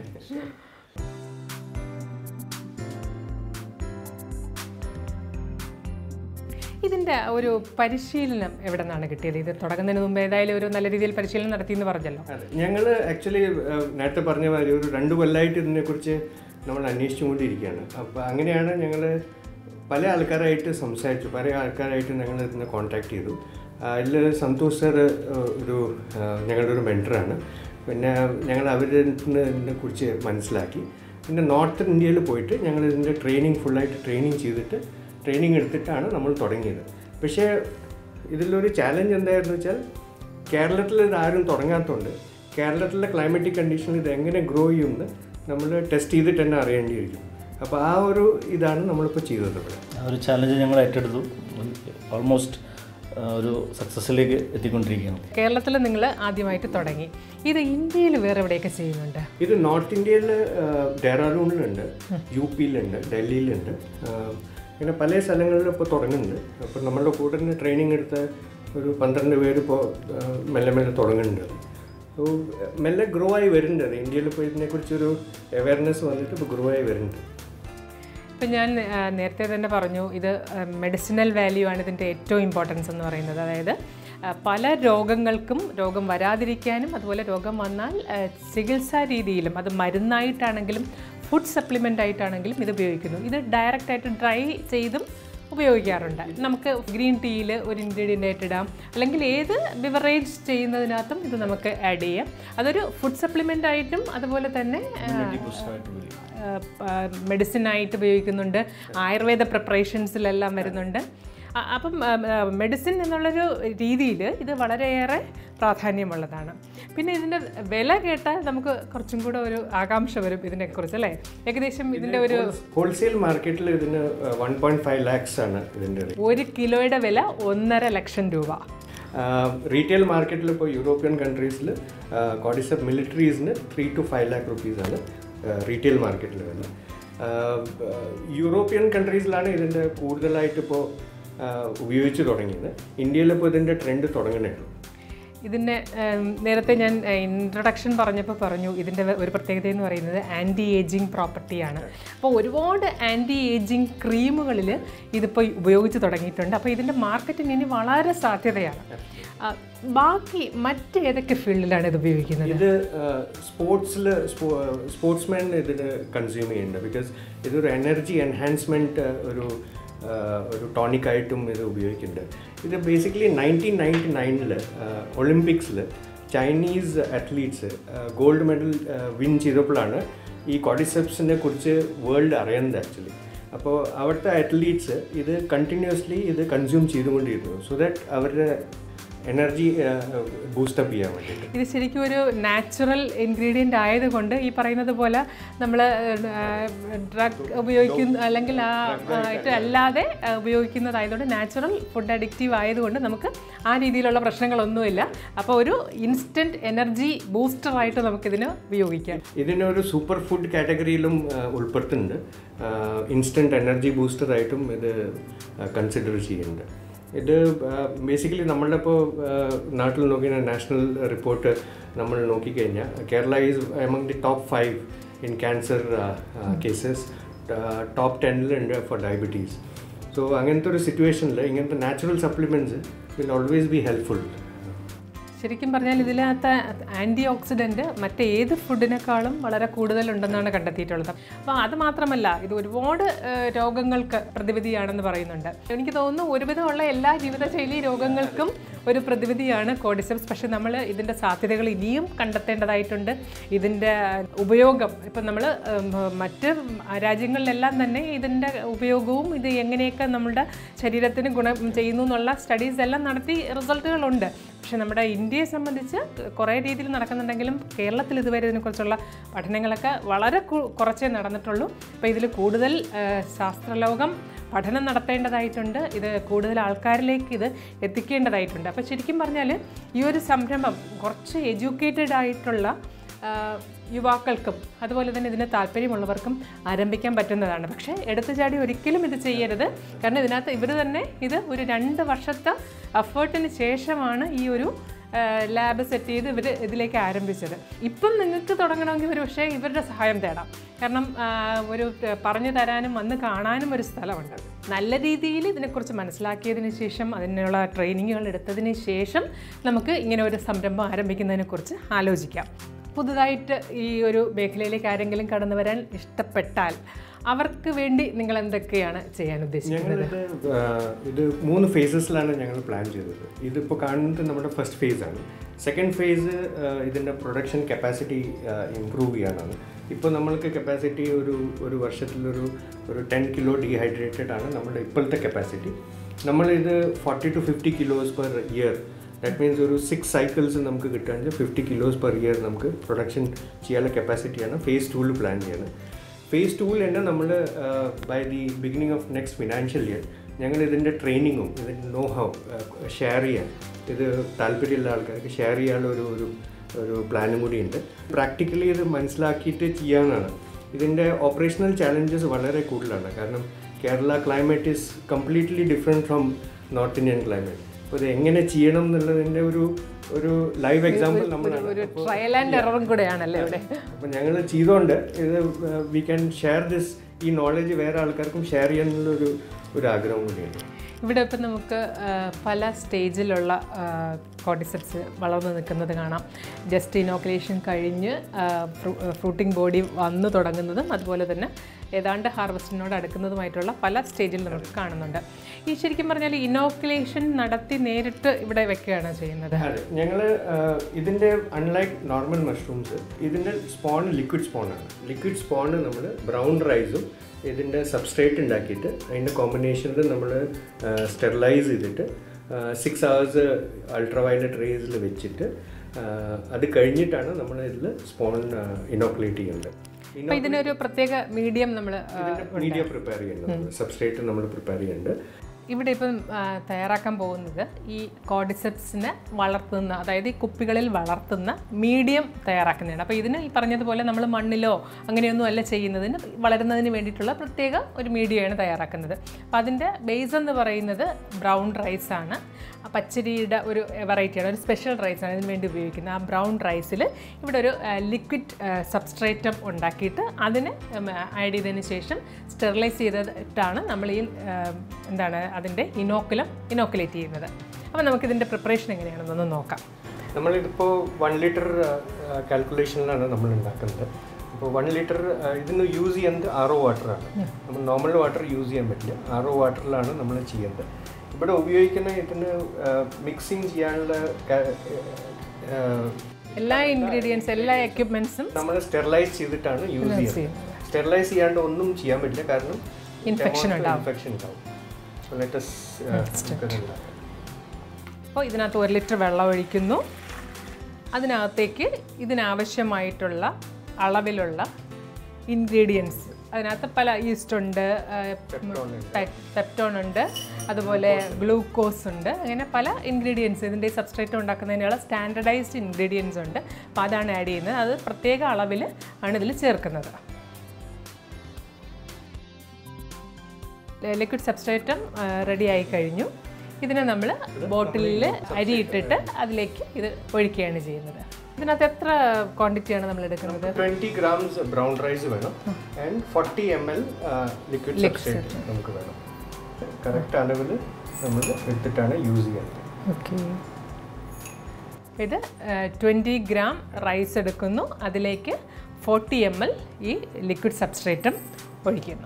ഇതിൻ്റെ ഒരു പരിശീലനം എവിടെ നിന്നാണ് കിട്ടിയത് ഇത് തുടങ്ങുന്നതിന് മുമ്പ് ഏതായാലും ഒരു നല്ല രീതിയിൽ പരിശീലനം നടത്തിയെന്ന് പറഞ്ഞല്ലോ അതെ ഞങ്ങൾ ആക്ച്വലി നേരത്തെ പറഞ്ഞ മാതിരി ഒരു രണ്ട് കൊല്ലമായിട്ട് ഇതിനെക്കുറിച്ച് നമ്മൾ അന്വേഷിച്ചുകൊണ്ടിരിക്കുകയാണ് അപ്പോൾ അങ്ങനെയാണ് ഞങ്ങൾ പല ആൾക്കാരായിട്ട് സംസാരിച്ചു പല ആൾക്കാരായിട്ട് ഞങ്ങൾ ഇതിനെ കോൺടാക്ട് ചെയ്തു അതിൽ സന്തോഷ് സർ ഒരു ആ, ഞങ്ങളുടെ ഒരു മെൻറ്ററാണ് പിന്നെ ഞങ്ങൾ അവരിൽ നിന്ന് ഇതിനെക്കുറിച്ച് മനസ്സിലാക്കി പിന്നെ നോർത്ത് ഇന്ത്യയിൽ പോയിട്ട് ഞങ്ങൾ ഇതിൻ്റെ ട്രെയിനിങ് ഫുള്ളായിട്ട് ട്രെയിനിങ് ചെയ്തിട്ട് ട്രെയിനിങ് എടുത്തിട്ടാണ് നമ്മൾ തുടങ്ങിയത് പക്ഷേ ഇതിലൊരു ചാലഞ്ച് എന്തായിരുന്നു വെച്ചാൽ കേരളത്തിൽ ഇത് ആരും തുടങ്ങാത്തതുകൊണ്ട് കേരളത്തിലെ ക്ലൈമറ്റിക് കണ്ടീഷനിൽ ഇത് എങ്ങനെ ഗ്രോ ചെയ്യുമെന്ന് നമ്മൾ ടെസ്റ്റ് ചെയ്തിട്ട് തന്നെ അറിയേണ്ടിയിരിക്കും അപ്പോൾ ആ ഒരു ഇതാണ് നമ്മളിപ്പോൾ ചെയ്തത് ഇവിടെ ആ ഒരു ചാലഞ്ച് ഞങ്ങൾ ഏറ്റെടുത്തു ഓൾമോസ്റ്റ് ഒരു സക്സസ്സിലേക്ക് എത്തിക്കൊണ്ടിരിക്കുകയാണ് കേരളത്തിൽ നിങ്ങൾ ആദ്യമായിട്ട് തുടങ്ങി ഇത് ഇന്ത്യയിൽ വേറെ എവിടെയൊക്കെ ചെയ്യുന്നുണ്ട് ഇത് നോർത്ത് ഇന്ത്യയിൽ ഡെറാഡൂണിലുണ്ട് യു പിയിലുണ്ട് ഡൽഹിയിലുണ്ട് ആ, ഇങ്ങനെ പല സ്ഥലങ്ങളിലും ഇപ്പോൾ തുടങ്ങുന്നുണ്ട് അപ്പോൾ നമ്മളുടെ കൂടെ തന്നെ ട്രെയിനിങ് എടുത്ത ഒരു പന്ത്രണ്ട് പേര് ഇപ്പോൾ മെല്ലെ മെല്ലെ തുടങ്ങുന്നുണ്ട് സോ മെല്ലെ ഗ്രോ ആയി വരുന്നുണ്ട് അത് ഇന്ത്യയിൽ ഇപ്പോൾ ഇതിനെക്കുറിച്ചൊരു അവയർനെസ് വന്നിട്ട് ഇപ്പോൾ ഗ്രോ ആയി വരുന്നുണ്ട് ഇപ്പം ഞാൻ ആ, നേരത്തെ തന്നെ പറഞ്ഞു ഇത് മെഡിസിനൽ വാല്യൂ ആണ് ഇതിൻ്റെ ഏറ്റവും ഇമ്പോർട്ടൻസ് എന്ന് പറയുന്നത് അതായത് ആ, പല രോഗങ്ങൾക്കും രോഗം വരാതിരിക്കാനും അതുപോലെ രോഗം വന്നാൽ ആ, ചികിത്സാ രീതിയിലും അത് മരുന്നായിട്ടാണെങ്കിലും ഫുഡ് സപ്ലിമെൻ്റ് ആയിട്ടാണെങ്കിലും ഇത് ഉപയോഗിക്കുന്നു ഇത് ഡയറക്റ്റ് ആയിട്ട് ഡ്രൈ ചെയ്തും ഉപയോഗിക്കാറുണ്ട് നമുക്ക് ഗ്രീൻ ടീയിൽ ഒരു ഇൻഗ്രീഡിയൻ്റ് ആയിട്ട് ഇടാം അല്ലെങ്കിൽ ഏത് ബിവറേജ് ചെയ്യുന്നതിനകത്തും ഇത് നമുക്ക് ആഡ് ചെയ്യാം അതൊരു ഫുഡ് സപ്ലിമെൻ്റ് ആയിട്ടും അതുപോലെ തന്നെ മെഡിസിൻ ആയിട്ട് ഉപയോഗിക്കുന്നുണ്ട് ആയുർവേദ പ്രിപ്പറേഷൻസിലെല്ലാം വരുന്നുണ്ട് അ- അപ്പം മെഡിസിൻ എന്നുള്ളൊരു രീതിയിൽ ഇത് വളരെയേറെ പ്രാധാന്യമുള്ളതാണ് പിന്നെ ഇതിൻ്റെ വില കേട്ടാൽ നമുക്ക് കുറച്ചും കൂടെ ഒരു ആകാംക്ഷ വരും ഇതിനെക്കുറിച്ച് അല്ലേ ഏകദേശം ഇതിൻ്റെ ഒരു ഹോൾസെയിൽ മാർക്കറ്റിൽ ഇതിന് വൺ പോയിന്റ് ഫൈവ് ലാക്സ് ആണ് ഇതിൻ്റെ റേറ്റ് ഒരു കിലോയുടെ വില ഒന്നര ലക്ഷം രൂപ റീറ്റെയിൽ മാർക്കറ്റിൽ ഇപ്പോൾ യൂറോപ്യൻ കൺട്രീസിൽ കോഡിസപ്പ് മിലിറ്ററീസിന് ത്രീ ടു ഫൈവ് ലാക്ക് റുപ്പീസാണ് റീറ്റെയിൽ മാർക്കറ്റിൽ വില യൂറോപ്യൻ കൺട്രീസിലാണ് ഇതിൻ്റെ കൂടുതലായിട്ട് ഇപ്പോൾ ഉപയോഗിച്ച് തുടങ്ങിയത് ഇന്ത്യയിലിപ്പോൾ ഇതിൻ്റെ ട്രെൻഡ് തുടങ്ങണേ ഉള്ളൂ ഇതിൻ്റെ ഉം, നേരത്തെ ഞാൻ ഇൻട്രൊഡക്ഷൻ പറഞ്ഞപ്പോൾ പറഞ്ഞു ഇതിൻ്റെ ഒരു പ്രത്യേകത എന്ന് പറയുന്നത് ആൻറ്റി ഏജിങ് പ്രോപ്പർട്ടിയാണ് അപ്പോൾ ഒരുപാട് ആൻറ്റി ഏജിങ് ക്രീമുകളിൽ ഇതിപ്പോൾ ഉപയോഗിച്ച് തുടങ്ങിയിട്ടുണ്ട് അപ്പോൾ ഇതിൻ്റെ മാർക്കറ്റിന് ഇനി വളരെ സാധ്യതയാണ് ആ, ബാക്കി മറ്റ് ഏതൊക്കെ ഫീൽഡിലാണ് ഇത് ഉപയോഗിക്കുന്നത് ഇത് സ്പോർട്സിൽ സ്പോർട്സ്മാൻ ഇതിന് കൺസ്യൂം ചെയ്യുന്നുണ്ട് ബിക്കോസ് ഇതൊരു എനർജി എൻഹാൻസ്മെൻറ്റ് ഒരു ആ, ഒരു ടോണിക്കായിട്ടും ഇത് ഉപയോഗിക്കുന്നുണ്ട് ഇത് ബേസിക്കലി നയൻറ്റീൻ നയൻറ്റി നയനിൽ ഒളിമ്പിക്സിൽ Chinese athletes gold medal win ചെയ്തപ്പോഴാണ് ഈ കോഡിസെപ്സിനെ കുറിച്ച് വേൾഡ് അറിയുന്നത് ആക്ച്വലി അപ്പോൾ അവിടുത്തെ അത്ലീറ്റ്സ് ഇത് കണ്ടിന്യൂസ്ലി ഇത് കൺസ്യൂം ചെയ്തുകൊണ്ടിരുന്നു സോ ദാറ്റ് അവരുടെ എനർജി ബൂസ്റ്റപ്പ് ചെയ്യാൻ വേണ്ടിയിട്ട് ഇത് ശരിക്കും ഒരു നാച്ചുറൽ ഇൻഗ്രീഡിയൻ്റ് ആയതുകൊണ്ട് ഈ പറയുന്നത് പോലെ നമ്മൾ ഡ്രഗ് ഉപയോഗിക്കുന്ന അല്ലെങ്കിൽ ആ ആയിട്ട് അല്ലാതെ ആ, ഉപയോഗിക്കുന്നതായതുകൊണ്ട് നാച്ചുറൽ ഫുഡ് അഡിക്റ്റീവ് ആയതുകൊണ്ട് നമുക്ക് ആ രീതിയിലുള്ള പ്രശ്നങ്ങളൊന്നുമില്ല അപ്പോൾ ഒരു ഇൻസ്റ്റൻറ്റ് എനർജി ബൂസ്റ്ററായിട്ട് നമുക്കിതിന് ഉപയോഗിക്കാം ഇതിനൊരു സൂപ്പർ ഫുഡ് കാറ്റഗറിയിലും ആ, ഉൾപ്പെടുത്തുന്നുണ്ട് ഇൻസ്റ്റൻറ്റ് എനർജി ബൂസ്റ്ററായിട്ടും ഇത് കൺസിഡർ ചെയ്യുന്നുണ്ട് ഇത് ബേസിക്കലി നമ്മളുടെ ഇപ്പോൾ നാട്ടിൽ നോക്കിയ നാഷണൽ റിപ്പോർട്ട് നമ്മൾ നോക്കിക്കഴിഞ്ഞാൽ Kerala is among the top five in cancer cases top ടെന്നിലുണ്ട് ഫോർ ഡയബറ്റീസ് സോ അങ്ങനത്തെ ഒരു സിറ്റുവേഷനിൽ ഇങ്ങനത്തെ natural supplements will always be helpful ശരിക്കും പറഞ്ഞാൽ ഇതിനകത്ത് ആൻറ്റി ഓക്സിഡൻറ്റ് മറ്റേത് ഫുഡിനേക്കാളും വളരെ കൂടുതലുണ്ടെന്നാണ് കണ്ടെത്തിയിട്ടുള്ളത് അപ്പോൾ അത് മാത്രമല്ല ഇത് ഒരുപാട് ഏഹ്, രോഗങ്ങൾക്ക് പ്രതിവിധിയാണെന്ന് പറയുന്നുണ്ട് എനിക്ക് തോന്നുന്നു ഒരുവിധമുള്ള എല്ലാ ജീവിതശൈലി രോഗങ്ങൾക്കും ഒരു പ്രതിവിധിയാണ് കോഡിസെപ്സ് പക്ഷേ നമ്മൾ ഇതിൻ്റെ സാധ്യതകൾ ഇനിയും കണ്ടെത്തേണ്ടതായിട്ടുണ്ട് ഇതിൻ്റെ ഉപയോഗം ഇപ്പം നമ്മൾ മറ്റ് രാജ്യങ്ങളിലെല്ലാം തന്നെ ഇതിൻ്റെ ഉപയോഗവും ഇത് എങ്ങനെയൊക്കെ നമ്മുടെ ശരീരത്തിന് ഗുണം ചെയ്യുന്നു എന്നുള്ള സ്റ്റഡീസ് എല്ലാം നടത്തി റിസൾട്ടുകളുണ്ട് പക്ഷേ നമ്മുടെ ഇന്ത്യയെ സംബന്ധിച്ച് കുറേ രീതിയിൽ നടക്കുന്നുണ്ടെങ്കിലും കേരളത്തിൽ ഇതുവരെ ഇതിനെക്കുറിച്ചുള്ള പഠനങ്ങളൊക്കെ വളരെ കു- കുറച്ചേ നടന്നിട്ടുള്ളൂ അപ്പോൾ ഇതിൽ കൂടുതൽ ആ, ശാസ്ത്രലോകം പഠനം നടത്തേണ്ടതായിട്ടുണ്ട് ഇത് കൂടുതൽ ആൾക്കാരിലേക്ക് ഇത് എത്തിക്കേണ്ടതായിട്ടുണ്ട് അപ്പോൾ ശരിക്കും പറഞ്ഞാൽ ഈ ഒരു സംരംഭം കുറച്ച് എഡ്യൂക്കേറ്റഡ് ആയിട്ടുള്ള ആ, യുവാക്കൾക്കും അതുപോലെ തന്നെ ഇതിന് താല്പര്യമുള്ളവർക്കും ആരംഭിക്കാൻ പറ്റുന്നതാണ് പക്ഷേ എടുത്തു ചാടി ഒരിക്കലും ഇത് ചെയ്യരുത് കാരണം ഇതിനകത്ത് ഇവർ തന്നെ ഇത് ഒരു രണ്ട് വർഷത്തെ എഫേർട്ടിന് ശേഷമാണ് ഈ ഒരു ലാബ് സെറ്റ് ചെയ്ത് ഇവർ ഇതിലേക്ക് ആരംഭിച്ചത് ഇപ്പം നിങ്ങൾക്ക് തുടങ്ങണമെങ്കിൽ ഒരു പക്ഷേ ഇവരുടെ സഹായം തേടാം കാരണം ആ, ഒരു ത- പറഞ്ഞു തരാനും വന്ന് കാണാനും ഒരു സ്ഥലമുണ്ട് നല്ല രീതിയിൽ ഇതിനെക്കുറിച്ച് മനസ്സിലാക്കിയതിന് ശേഷം അതിനുള്ള ട്രെയിനിങ്ങുകൾ എടുത്തതിന് ശേഷം നമുക്ക് ഇങ്ങനെ ഒരു സംരംഭം ആരംഭിക്കുന്നതിനെക്കുറിച്ച് ആലോചിക്കാം പുതുതായിട്ട് ഈ ഒരു മേഖലയിലേക്ക് ആരെങ്കിലും കടന്നു വരാൻ ഇഷ്ടപ്പെട്ടാൽ അവർക്ക് വേണ്ടി നിങ്ങൾ എന്തൊക്കെയാണ് ചെയ്യാൻ ഉദ്ദേശിക്കുന്നത് ഞങ്ങളിത് ആ, ഇത് മൂന്ന് ഫേസസിലാണ് ഞങ്ങൾ പ്ലാൻ ചെയ്തത് ഇതിപ്പോൾ കാണുന്നത് നമ്മുടെ ഫസ്റ്റ് ഫേസ് ആണ് സെക്കൻഡ് ഫേസ് ഇതിൻ്റെ പ്രൊഡക്ഷൻ കപ്പാസിറ്റി ഇമ്പ്രൂവ് ചെയ്യാനാണ് ഇപ്പോൾ നമ്മൾക്ക് കപ്പാസിറ്റി ഒരു ഒരു വർഷത്തിലൊരു ഒരു ടെൻ കിലോ ഡീഹൈഡ്രേറ്റഡ് ആണ് നമ്മുടെ ഇപ്പോഴത്തെ കപ്പാസിറ്റി നമ്മളിത് forty to fifty kilos per year that means ഒരു സിക്സ് സൈക്കിൾസ് നമുക്ക് കിട്ടുകയാണെങ്കിൽ ഫിഫ്റ്റി കിലോസ് പെർ ഇയർ നമുക്ക് പ്രൊഡക്ഷൻ ചെയ്യാനുള്ള കപ്പാസിറ്റിയാണ് ഫേസ് ടൂവിൽ പ്ലാൻ ചെയ്യുന്നത് ഫേസ് ടൂവിൽ തന്നെ നമ്മൾ by the beginning of next financial year ഞങ്ങൾ ഇതിൻ്റെ ട്രെയിനിങ്ങും ഇതിൻ്റെ നോ ഹൗ ഷെയർ ചെയ്യാൻ ഇത് താല്പര്യമുള്ള ആൾക്കാർക്ക് ഷെയർ ചെയ്യാനുള്ള ഒരു ഒരു ഒരു പ്ലാനും കൂടി ഉണ്ട് പ്രാക്ടിക്കലി ഇത് മനസ്സിലാക്കിയിട്ട് ചെയ്യാനാണ് ഇതിൻ്റെ ഓപ്പറേഷണൽ ചാലഞ്ചസ് വളരെ കൂടുതലാണ് കാരണം Kerala climate is completely different from north Indian climate അപ്പോൾ ഇത് എങ്ങനെ ചെയ്യണം എന്നുള്ളതിൻ്റെ ഒരു ഒരു ലൈവ് എക്സാമ്പിൾ നമ്മളാണ് ഒരു ട്രയൽ ആൻഡ് എററും കൂടെയാണല്ലേ ഇവിടെ അപ്പം ഞങ്ങൾ ചെയ്തുകൊണ്ട് ഇത് വി ക്യാൻ ഷെയർ ദിസ് ഈ നോളജ് വേറെ ആൾക്കാർക്കും ഷെയർ ചെയ്യാനുള്ളൊരു ഒരു ആഗ്രഹം കൂടിയുണ്ട് ഇവിടെ ഇപ്പം നമുക്ക് ആ, പല സ്റ്റേജിലുള്ള കോഡിസെപ്സ് വളർന്നു നിൽക്കുന്നത് കാണാം ജസ്റ്റ് ഇനോക്കുലേഷൻ കഴിഞ്ഞ് ഫ്രൂട്ടിംഗ് ബോഡി വന്നു തുടങ്ങുന്നതും അതുപോലെ തന്നെ ഏതാണ്ട് ഹാർവസ്റ്റിനോട് അടുക്കുന്നതുമായിട്ടുള്ള പല സ്റ്റേജിൽ നമുക്ക് കാണുന്നുണ്ട് ഈ ശരിക്കും പറഞ്ഞാൽ ഇനോക്കുലേഷൻ നടത്തി നേരിട്ട് ഇവിടെ വെക്കുകയാണ് ചെയ്യുന്നത് അതെ ഞങ്ങൾ ഇതിൻ്റെ അൺലൈക്ക് നോർമൽ മഷ്റൂംസ് ഇതിൻ്റെ സ്പോൺ ലിക്വിഡ് സ്പോണാണ് ലിക്വിഡ് സ്പോണ് നമ്മൾ ബ്രൗൺ റൈസും ഇതിൻ്റെ സബ്സ്ട്രേറ്റ് ഉണ്ടാക്കിയിട്ട് അതിൻ്റെ കോമ്പിനേഷനിൽ നമ്മൾ സ്റ്റെറിലൈസ് ചെയ്തിട്ട് സിക്സ് ഹവേഴ്സ് അൾട്രാവയലറ്റ് റേസിൽ വെച്ചിട്ട് ആ, അത് കഴിഞ്ഞിട്ടാണ് നമ്മൾ ഇതിൽ സ്പോൺ ഇനോക്കുലേറ്റ് ചെയ്യുന്നത് അപ്പോൾ ഇതിനൊരു പ്രത്യേക മീഡിയം നമ്മൾ ഇതിൻ്റെ മീഡിയ പ്രിപ്പയർ ചെയ്യുന്നുണ്ട് സബ്സ്ട്രേറ്റ് നമ്മൾ പ്രിപ്പയർ ചെയ്യുന്നുണ്ട് ഇവിടെ ഇപ്പം ആ, തയ്യാറാക്കാൻ പോകുന്നത് ഈ കോഡിസെപ്സിനെ വളർത്തുന്ന അതായത് ഈ കുപ്പികളിൽ വളർത്തുന്ന മീഡിയം തയ്യാറാക്കുന്നതാണ് അപ്പോൾ ഇതിന് ഈ പറഞ്ഞതുപോലെ നമ്മൾ മണ്ണിലോ അങ്ങനെയൊന്നും അല്ല ചെയ്യുന്നതിന് വളരുന്നതിന് വേണ്ടിയിട്ടുള്ള പ്രത്യേക ഒരു മീഡിയമാണ് തയ്യാറാക്കുന്നത് അപ്പോൾ അതിൻ്റെ ബേസ് എന്ന് പറയുന്നത് ബ്രൗൺ റൈസ് ആണ് ആ പച്ചരിയുടെ ഒരു വെറൈറ്റിയാണ് ഒരു സ്പെഷ്യൽ റൈസാണ് ഇതിന് വേണ്ടി ഉപയോഗിക്കുന്നത് ആ ബ്രൗൺ റൈസിൽ ഇവിടെ ഒരു ലിക്വിഡ് സബ്സ്ട്രേറ്റം ഉണ്ടാക്കിയിട്ട് അതിന് ആഡ് ചെയ്തതിന് ശേഷം സ്റ്റെറിലൈസ് ചെയ്തിട്ടാണ് നമ്മൾ ഈ ആ, എന്താണ് അതിൻ്റെ ഇനോക്കുലം ഇനോക്കുലേറ്റ് ചെയ്യുന്നത് അപ്പോൾ നമുക്കിതിൻ്റെ പ്രിപ്പറേഷൻ എങ്ങനെയാണെന്നൊന്ന് നോക്കാം നമ്മളിതിപ്പോൾ വൺ ലിറ്റർ കാൽക്കുലേഷനിലാണ് നമ്മൾ ഉണ്ടാക്കുന്നത് അപ്പോൾ വൺ ലിറ്റർ ഇതിന് യൂസ് ചെയ്യുന്നത് ആർ ഒ വാട്ടറാണ് നമ്മൾ നോർമൽ വാട്ടർ യൂസ് ചെയ്യാൻ പറ്റില്ല ആർ ഒ വാട്ടറിലാണ് നമ്മൾ ചെയ്യുന്നത് ഇവിടെ ഉപയോഗിക്കുന്ന ഇതിന് മിക്സിങ് ചെയ്യാനുള്ള എല്ലാ ഇൻഗ്രീഡിയൻസ് എല്ലാ എക്യുപ്മെൻസും നമ്മൾ സ്റ്റെറിലൈസ് ചെയ്തിട്ടാണ് യൂസ് ചെയ്യുന്നത് സ്റ്റെറിലൈസ് ചെയ്യാണ്ട് ഒന്നും ചെയ്യാൻ പറ്റില്ല കാരണം Infection ഉണ്ടാവും. ഇൻഫെക്ഷൻ ഉണ്ടാവും So let us, uh, നമുക്കത് ഉണ്ടാക്കാം. അപ്പോൾ ഇതിനകത്ത് ഒരു ലിറ്റർ വെള്ളം ഒഴിക്കുന്നു അതിനകത്തേക്ക് ഇതിനാവശ്യമായിട്ടുള്ള അളവിലുള്ള ഇൻഗ്രീഡിയൻസ് അതിനകത്ത് പല ഈസ്റ്റ് ഉണ്ട് പെപ്റ്റോൺ ഉണ്ട് അതുപോലെ ഗ്ലൂക്കോസ് ഉണ്ട് അങ്ങനെ പല ഇൻഗ്രീഡിയൻസ് ഇതിൻ്റെ സബ്സ്ട്രേറ്റ് ഉണ്ടാക്കുന്നതിനുള്ള സ്റ്റാൻഡർഡൈസ്ഡ് ഇൻഗ്രീഡിയൻസ് ഉണ്ട് അപ്പോൾ അതാണ് ആഡ് ചെയ്യുന്നത് അത് പ്രത്യേക അളവിൽ ആണ് ഇതിൽ ചേർക്കുന്നത് ലിക്വിഡ് സബ്സ്ട്രേറ്റം റെഡി ആയി കഴിഞ്ഞു ഇതിനെ നമ്മൾ ബോട്ടിലിൽ അരി ഇട്ടിട്ട് അതിലേക്ക് ഇത് ഒഴിക്കുകയാണ് ചെയ്യുന്നത് ഇതിനകത്ത് എത്ര ക്വാണ്ടിറ്റിയാണ് നമ്മൾ എടുക്കുന്നത് ട്വന്റി ഗ്രാംസ് ബ്രൗൺ റൈസ് വേണം and forty M L liquid substrate നമുക്ക് വേണം കറക്റ്റ് അളവിൽ നമ്മൾ എടുത്തിട്ടാണ് യൂസ് ചെയ്യുന്നത് ഓക്കെ ഇത് ട്വൻറ്റി ഗ്രാം റൈസ് എടുക്കുന്നു അതിലേക്ക് ഫോർട്ടി എം എൽ ഈ ലിക്വിഡ് സബ്സ്ട്രേറ്റും ഒഴിക്കുന്നു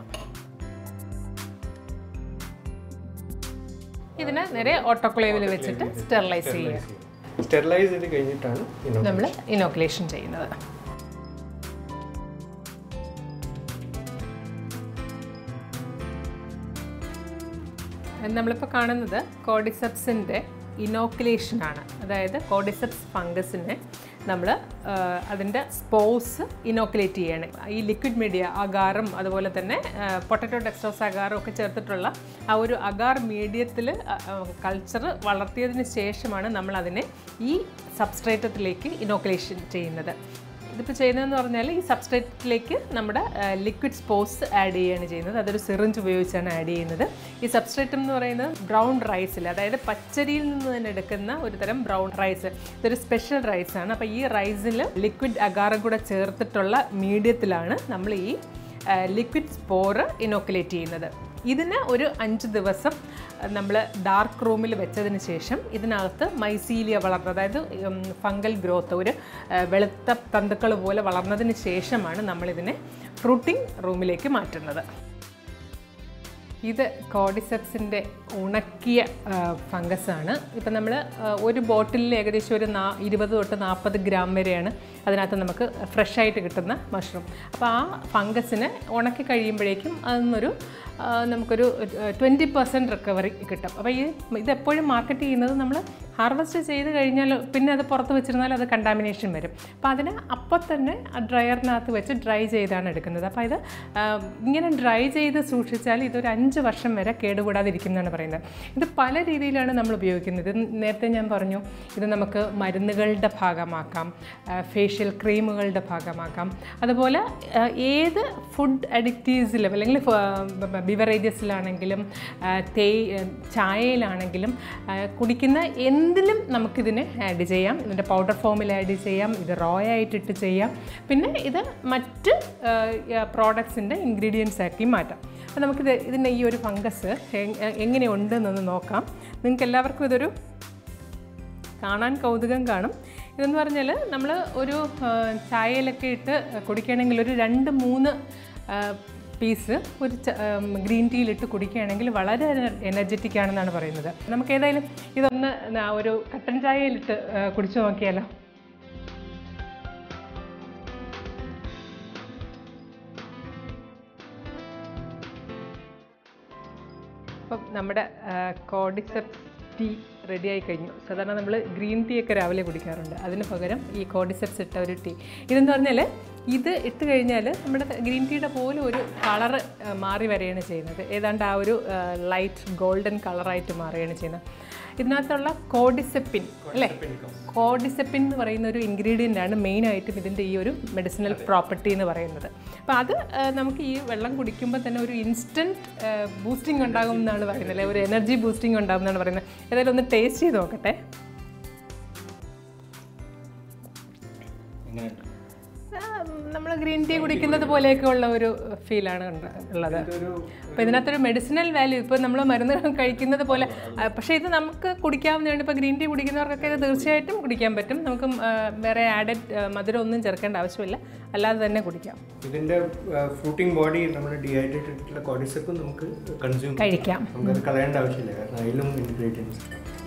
ഇതിനെ നേരെ ഓട്ടോക്ലേവിൽ വെച്ചിട്ട് സ്റ്റെറിലൈസ് ചെയ്യുക സ്റ്റെറിലൈസ് ചെയ്ത് കഴിഞ്ഞിട്ടാണ് ഇനോ നമ്മൾ ഇനോക്കുലേഷൻ ചെയ്യുന്നത് നമ്മളിപ്പോൾ കാണുന്നത് കോഡിസെപ്സിൻ്റെ ഇനോക്കുലേഷനാണ് അതായത് കോഡിസെപ്സ് ഫംഗസിനെ നമ്മൾ അതിൻ്റെ സ്പോസ് ഇനോക്കുലേറ്റ് ചെയ്യാണ് ഈ ലിക്വിഡ് മീഡിയ അഗാറും അതുപോലെ തന്നെ പൊട്ടറ്റോ ഡെക്സ്ട്രോസ് അഗാറും ഒക്കെ ചേർത്തിട്ടുള്ള ആ ഒരു അഗാർ മീഡിയത്തിൽ കൾച്ചർ വളർത്തിയതിന് ശേഷമാണ് നമ്മൾ അതിനെ ഈ സബ്സ്ട്രേറ്റത്തിലേക്ക് ഇനോക്കുലേഷൻ ചെയ്യുന്നത് ഇതിപ്പോൾ ചെയ്യുന്നതെന്ന് പറഞ്ഞാൽ ഈ സബ്സ്ട്രേറ്റിലേക്ക് നമ്മുടെ ലിക്വിഡ് സ്പോസ് ആഡ് ചെയ്യുകയാണ് ചെയ്യുന്നത് അതൊരു സിറിഞ്ച് ഉപയോഗിച്ചാണ് ആഡ് ചെയ്യുന്നത് ഈ സബ്സ്ട്രേറ്റ് എന്ന് പറയുന്നത് ബ്രൗൺ റൈസിൽ അതായത് പച്ചരിയിൽ നിന്ന് തന്നെ എടുക്കുന്ന ഒരു തരം ബ്രൗൺ റൈസ് ഇതൊരു സ്പെഷ്യൽ റൈസാണ് അപ്പോൾ ഈ റൈസിൽ ലിക്വിഡ് അഗാറും കൂടെ ചേർത്തിട്ടുള്ള മീഡിയത്തിലാണ് നമ്മൾ ഈ ലിക്വിഡ് സ്പോറ് ഇനോക്കുലേറ്റ് ചെയ്യുന്നത് ഇതിന് ഒരു അഞ്ച് ദിവസം നമ്മൾ ഡാർക്ക് റൂമിൽ വെച്ചതിന് ശേഷം ഇതിനകത്ത് മൈസീലിയ വളർന്നത് അതായത് ഫംഗൽ ഗ്രോത്ത് ഒരു ആ, വെളുത്ത തന്തുക്കൾ പോലെ വളർന്നതിന് ശേഷമാണ് നമ്മളിതിനെ ഫ്രൂട്ടിംഗ് റൂമിലേക്ക് മാറ്റുന്നത് ഇത് കോഡിസെപ്സിൻ്റെ ഉണക്കിയ ഫംഗസാണ് ഇപ്പം നമ്മൾ ഒരു ബോട്ടിലിൽ ഏകദേശം ഒരു നാ ഇരുപത് തൊട്ട് നാൽപ്പത് ഗ്രാം വരെയാണ് അതിനകത്ത് നമുക്ക് ഫ്രഷ് ആയിട്ട് കിട്ടുന്ന മഷ്റൂം അപ്പോൾ ആ ഫംഗസിന് ഉണക്കി കഴിയുമ്പോഴേക്കും അതിന്നൊരു ആ, നമുക്കൊരു ട്വൻറ്റി പെർസെൻറ്റ് റിക്കവറി കിട്ടും അപ്പോൾ ഈ ഇതെപ്പോഴും മാർക്കറ്റ് ചെയ്യുന്നത് നമ്മൾ ഹാർവെസ്റ്റ് ചെയ്ത് കഴിഞ്ഞാൽ പിന്നെ അത് പുറത്ത് വെച്ചിരുന്നാൽ അത് കണ്ടാമിനേഷൻ വരും അപ്പോൾ അതിന് അപ്പോൾ തന്നെ ആ ഡ്രയറിനകത്ത് വെച്ച് ഡ്രൈ ചെയ്താണ് എടുക്കുന്നത് അപ്പോൾ ഇത് ആ, ഇങ്ങനെ ഡ്രൈ ചെയ്ത് സൂക്ഷിച്ചാൽ ഇതൊരു അഞ്ച് വർഷം വരെ കേടുകൂടാതിരിക്കും എന്നാണ് പറയുന്നത് ഇത് പല രീതിയിലാണ് നമ്മൾ ഉപയോഗിക്കുന്നത് ഇത് നേരത്തെ ഞാൻ പറഞ്ഞു ഇത് നമുക്ക് മരുന്നുകളുടെ ഭാഗമാക്കാം ഫേഷ്യൽ ക്രീമുകളുടെ ഭാഗമാക്കാം അതുപോലെ ആ, ഏത് ഫുഡ് അഡിക്റ്റീവ്സിലും അല്ലെങ്കിൽ ബിവറേജസിലാണെങ്കിലും തേ ചായയിലാണെങ്കിലും ആ, കുടിക്കുന്ന എന്തിലും നമുക്കിതിനെ ആഡ് ചെയ്യാം ഇതിൻ്റെ പൗഡർ ഫോമിൽ ആഡ് ചെയ്യാം ഇത് റോ ആയിട്ടിട്ട് ചെയ്യാം പിന്നെ ഇത് മറ്റ് പ്രോഡക്ട്സിൻ്റെ ഇൻഗ്രീഡിയൻസ് ആക്കി മാറ്റാം അപ്പോൾ നമുക്കിത് ഇതിൻ്റെ ഈ ഒരു ഫംഗസ് എങ്ങനെയുണ്ടെന്നൊന്ന് നോക്കാം നിങ്ങൾക്ക് എല്ലാവർക്കും ഇതൊരു കാണാൻ കൗതുകം കാണും ഇതെന്ന് പറഞ്ഞാൽ നമ്മൾ ഒരു ആ, ചായയിലൊക്കെ ഇട്ട് കുടിക്കുകയാണെങ്കിൽ ഒരു രണ്ട് മൂന്ന് പീസ് ഒരു ച- ഉം, ഗ്രീൻ ടീയിലിട്ട് കുടിക്കുകയാണെങ്കിൽ വളരെ എനർജറ്റിക് ആണെന്നാണ് പറയുന്നത് നമുക്ക് ഏതായാലും ഇതൊന്ന് ന- ഒരു കട്ടൻ ചായയിലിട്ട് ആ, കുടിച്ചു നോക്കിയാലോ അപ്പം നമ്മുടെ കോഡിസെപ്റ്റ് ടീ റെഡി ആയി കഴിഞ്ഞു സാധാരണ നമ്മൾ ഗ്രീൻ ടീ ഒക്കെ രാവിലെ കുടിക്കാറുണ്ട് അതിന് പകരം ഈ കോഡിസെപ്റ്റ്സ് ഇട്ട ഒരു ടീ ഇതെന്ന് പറഞ്ഞാൽ ഇത് ഇട്ട് കഴിഞ്ഞാൽ നമ്മുടെ ഗ്രീൻ ടീയുടെ പോലും ഒരു കളറ് മാറി വരികയാണ് ചെയ്യുന്നത് ഏതാണ്ട് ആ ഒരു ലൈറ്റ് ഗോൾഡൻ കളറായിട്ട് മാറുകയാണ് ചെയ്യുന്നത് ഇതിനകത്തുള്ള കോഡിസെപ്പിൻ അല്ലേ കോഡിസെപ്പിൻ എന്ന് പറയുന്ന ഒരു ഇൻഗ്രീഡിയൻ്റ് ആണ് മെയിനായിട്ടും ഇതിൻ്റെ ഈ ഒരു മെഡിസിനൽ പ്രോപ്പർട്ടി എന്ന് പറയുന്നത് അപ്പോൾ അത് ആ, നമുക്ക് ഈ വെള്ളം കുടിക്കുമ്പോൾ തന്നെ ഒരു ഇൻസ്റ്റൻറ്റ് ബൂസ്റ്റിംഗ് ഉണ്ടാകും എന്നാണ് പറയുന്നത് അല്ലേ ഒരു എനർജി ബൂസ്റ്റിംഗ് ഉണ്ടാകും എന്നാണ് പറയുന്നത് ഏതായാലും ഒന്ന് ടേസ്റ്റ് ചെയ്ത് നോക്കട്ടെ എങ്ങനെയുണ്ട് നമ്മൾ ഗ്രീൻ ടീ കുടിക്കുന്നത് പോലെയൊക്കെ ഉള്ള ഒരു ഫീലാണ് ഉള്ളത് അപ്പോൾ ഇതിനകത്തൊരു മെഡിസിനൽ വാല്യൂ ഇപ്പോൾ നമ്മൾ മരുന്ന് കഴിക്കുന്നത് പോലെ ആ, പക്ഷേ ഇത് നമുക്ക് കുടിക്കാവുന്നതാണ് ഇപ്പോൾ ഗ്രീൻ ടീ കുടിക്കുന്നവർക്കൊക്കെ ഇത് തീർച്ചയായിട്ടും കുടിക്കാൻ പറ്റും നമുക്ക് ആ, വേറെ ആഡഡ് മധുരം ഒന്നും ചേർക്കേണ്ട ആവശ്യമില്ല അല്ലാതെ തന്നെ കുടിക്കാം ഇതിന്റെ ഫ്രൂട്ടിംഗ് ബോഡി നമ്മൾ ഡീഹൈഡ്രേറ്റഡ് ആയിട്ടുള്ള കോഡിസെപ്പ് നമുക്ക് കൺസ്യൂം കഴിക്കാം നമുക്കത് കളയേണ്ട ആവശ്യമില്ല കാരണം അതിലും ഇൻഗ്രീഡിയൻസ്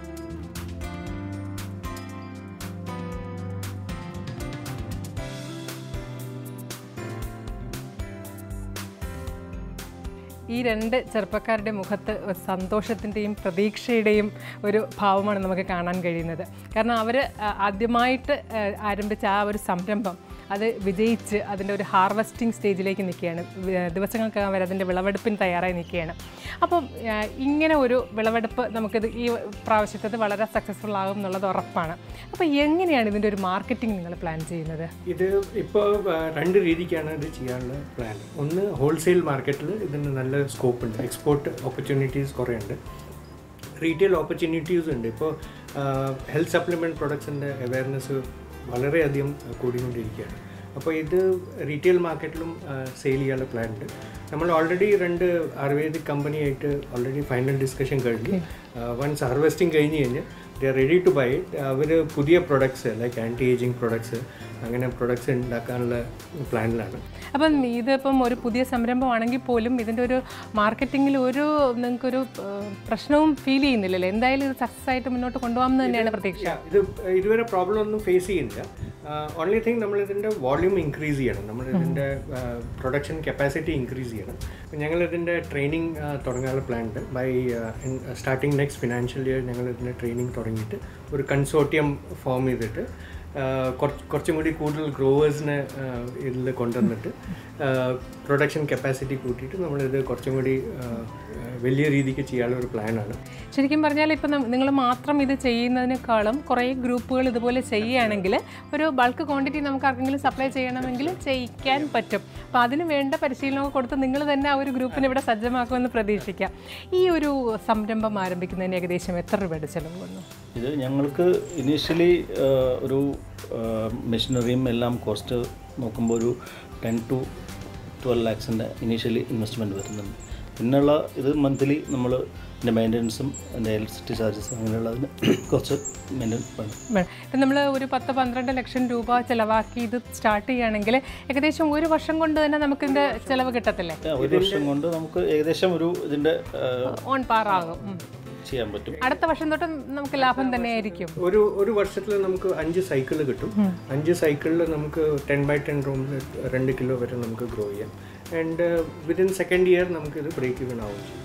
ഈ രണ്ട് ചെറുപ്പക്കാരുടെ മുഖത്ത് ഒരു സന്തോഷത്തിൻ്റെയും പ്രതീക്ഷയുടെയും ഒരു ഭാവമാണ് നമുക്ക് കാണാൻ കഴിയുന്നത് കാരണം അവർ ആദ്യമായിട്ട് ആ, ആരംഭിച്ച ആ ഒരു സംരംഭം അത് വിജയിച്ച് അതിൻ്റെ ഒരു ഹാർവസ്റ്റിംഗ് സ്റ്റേജിലേക്ക് നിൽക്കുകയാണ് വി- ദിവസങ്ങൾക്ക് അവർ അതിൻ്റെ വിളവെടുപ്പിന് തയ്യാറായി നിൽക്കുകയാണ് അപ്പം ആ, ഇങ്ങനെ ഒരു വിളവെടുപ്പ് നമുക്കിത് ഈ പ്രാവശ്യത്തത് വളരെ സക്സസ്ഫുൾ ആകും എന്നുള്ളത് ഉറപ്പാണ് അപ്പോൾ എങ്ങനെയാണ് ഇതിൻ്റെ ഒരു മാർക്കറ്റിംഗ് നിങ്ങൾ പ്ലാൻ ചെയ്യുന്നത് ഇത് ഇപ്പോൾ രണ്ട് രീതിക്കാണ് ഇത് ചെയ്യാനുള്ള പ്ലാൻ ഒന്ന് ഹോൾസെയിൽ മാർക്കറ്റിൽ ഇതിന് നല്ല സ്കോപ്പ് ഉണ്ട് എക്സ്പോർട്ട് ഓപ്പർച്യൂണിറ്റീസ് കുറേ ഉണ്ട് റീറ്റെയിൽ ഓപ്പർച്യൂണിറ്റീസ് ഉണ്ട് ഇപ്പോൾ ഹെൽത്ത് സപ്ലിമെൻറ്റ് പ്രൊഡക്ട്സിൻ്റെ അവയർനെസ് വളരെയധികം കൂടിക്കൊണ്ടിരിക്കുകയാണ് അപ്പോൾ ഇത് റീറ്റെയിൽ മാർക്കറ്റിലും സെയിൽ ചെയ്യാനുള്ള പ്ലാൻ ഉണ്ട് നമ്മൾ ഓൾറെഡി രണ്ട് ആയുർവേദിക് കമ്പനിയായിട്ട് ഓൾറെഡി ഫൈനൽ ഡിസ്കഷൻ കഴിഞ്ഞു വൺസ് ഹാർവെസ്റ്റിംഗ് കഴിഞ്ഞ് കഴിഞ്ഞ് they are ready to buy അവർ പുതിയ products like anti ageing products അങ്ങനെ പ്രൊഡക്ട്സ് ഉണ്ടാക്കാനുള്ള പ്ലാനിലാണ് അപ്പം ഇതിപ്പം ഒരു പുതിയ സംരംഭമാണെങ്കിൽ പോലും ഇതിൻ്റെ ഒരു മാർക്കറ്റിങ്ങിൽ ഒരു നിങ്ങൾക്കൊരു ഏഹ്, പ്രശ്നവും ഫീൽ ചെയ്യുന്നില്ലല്ലോ എന്തായാലും ഇത് സക്സസ് ആയിട്ട് മുന്നോട്ട് കൊണ്ടുപോകാമെന്ന് തന്നെയാണ് പ്രതീക്ഷ ഇത് ഇതുവരെ പ്രോബ്ലം ഒന്നും ഫേസ് ചെയ്യുന്നില്ല ഓൺലി തിങ് നമ്മൾ ഇതിൻ്റെ വോള്യൂം ഇൻക്രീസ് ചെയ്യണം നമ്മൾ ഇതിൻ്റെ പ്രൊഡക്ഷൻ കപ്പാസിറ്റി ഇൻക്രീസ് ചെയ്യണം അപ്പോൾ ഞങ്ങൾ ഇതിൻ്റെ ട്രെയിനിങ് തുടങ്ങാനുള്ള പ്ലാൻ ഉണ്ട് by starting next financial year ഞങ്ങൾ ഇതിൻ്റെ ട്രെയിനിങ് തുടങ്ങിയിട്ട് ഒരു കൺസോർട്ടിയം ഫോം ചെയ്തിട്ട് ആ, കുറച്ച് കുറച്ചും കൂടി കൂടുതൽ ഗ്രോവേഴ്സിനെ ഇതിൽ കൊണ്ടുവന്നിട്ട് പ്രൊഡക്ഷൻ കപ്പാസിറ്റി കൂട്ടിയിട്ട് നമ്മളിത് കുറച്ചും കൂടി ആ, വലിയ രീതിക്ക് ചെയ്യാനുള്ള ഒരു പ്ലാനാണ് ശരിക്കും പറഞ്ഞാൽ ഇപ്പം നിങ്ങൾ മാത്രം ഇത് ചെയ്യുന്നതിനേക്കാളും കുറേ ഗ്രൂപ്പുകൾ ഇതുപോലെ ചെയ്യുകയാണെങ്കിൽ ഒരു ബൾക്ക് ക്വാണ്ടിറ്റി നമുക്ക് ആർക്കെങ്കിലും സപ്ലൈ ചെയ്യണമെങ്കിൽ ചെയ്യിക്കാൻ പറ്റും അപ്പോൾ അതിന് വേണ്ട പരിശീലനമൊക്കെ കൊടുത്ത് നിങ്ങൾ തന്നെ ആ ഒരു ഗ്രൂപ്പിനെ ഇവിടെ സജ്ജമാക്കുമെന്ന് പ്രതീക്ഷിക്കാം ഈ ഒരു സംരംഭം ആരംഭിക്കുന്നതിന് ഏകദേശം എത്ര രൂപയുടെ ചിലവ് വന്നു ഇത് ഞങ്ങൾക്ക് ഇനീഷ്യലി ഒരു മെഷീനറിയും എല്ലാം കോസ്റ്റ് നോക്കുമ്പോൾ ഒരു ടെൻ ടു ട്വൽവ് ലാക്സിൻ്റെ ഇനീഷ്യലി ഇൻവെസ്റ്റ്മെൻറ്റ് വരുന്നുണ്ട് പിന്നെയുള്ള ഇത് മന്ത്ലി നമ്മൾ എൻ്റെ മെയിൻ്റനൻസും എൻ്റെ ഇലക്ട്രിസിറ്റി ചാർജസ് അങ്ങനെയുള്ളതിന് കുറച്ച് മെയിൻ്റെനൻസ് വേണം വേണം ഇപ്പം നമ്മൾ ഒരു പത്ത് പന്ത്രണ്ട് ലക്ഷം രൂപ ചിലവാക്കി ഇത് സ്റ്റാർട്ട് ചെയ്യുകയാണെങ്കിൽ ഏകദേശം ഒരു വർഷം കൊണ്ട് തന്നെ നമുക്കിതിൻ്റെ ചിലവ് കിട്ടത്തില്ലേ ആ, ഒരു വർഷം കൊണ്ട് നമുക്ക് ഏകദേശം ഒരു ഇതിൻ്റെ ഓൺ പാറാകും ഉം. ചെയ്യാൻ പറ്റും അടുത്ത വർഷം തൊട്ട് നമുക്ക് ലാഭം തന്നെയായിരിക്കും ഒരു ഒരു വർഷത്തിൽ നമുക്ക് അഞ്ച് സൈക്കിൾ കിട്ടും അഞ്ച് സൈക്കിളിൽ നമുക്ക് ടെൻ ബൈ ടെൻ റൂമിൽ രണ്ട് കിലോ വരെ നമുക്ക് ഗ്രോ ചെയ്യാം ആൻഡ് വിതിൻ സെക്കൻഡ് ഇയർ നമുക്കിത് ബ്രേക്ക് ഇവൻ ആവും ചെയ്യും